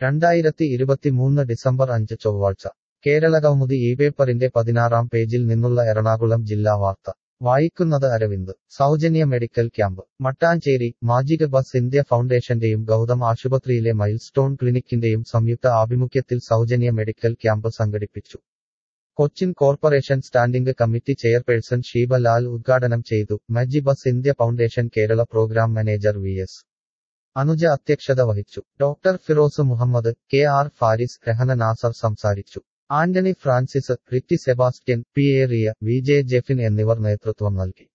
രണ്ടായിരത്തി ഇരുപത്തിമൂന്ന് ഡിസംബർ അഞ്ച് ചൊവ്വാഴ്ച കേരള കൗമുദി ഈ പേപ്പറിന്റെ പതിനാറാം പേജിൽ നിന്നുള്ള എറണാകുളം ജില്ലാ വാർത്ത വായിക്കുന്നത് അരവിന്ദ് സൗജന്യ medical camp Mattancherry magic bus India ഫൗണ്ടേഷന്റെയും ഗൗതം ആശുപത്രിയിലെ മൈൽ സ്റ്റോൺ ക്ലിനിക്കിന്റെയും സംയുക്ത ആഭിമുഖ്യത്തിൽ സൗജന്യ മെഡിക്കൽ ക്യാമ്പ് സംഘടിപ്പിച്ചു Cochin corporation standing committee chairperson Sheeba Lal ഉദ്ഘാടനം ചെയ്തു magic bus India foundation Kerala programme manager V S Anuja അധ്യക്ഷത വഹിച്ചു doctor Firoz Muhammad K R Faris Rehana Nasar സംസാരിച്ചു Antony Francis Ritty Sebastian P A Riya V J Jefin എന്നിവർ നേതൃത്വം നൽകി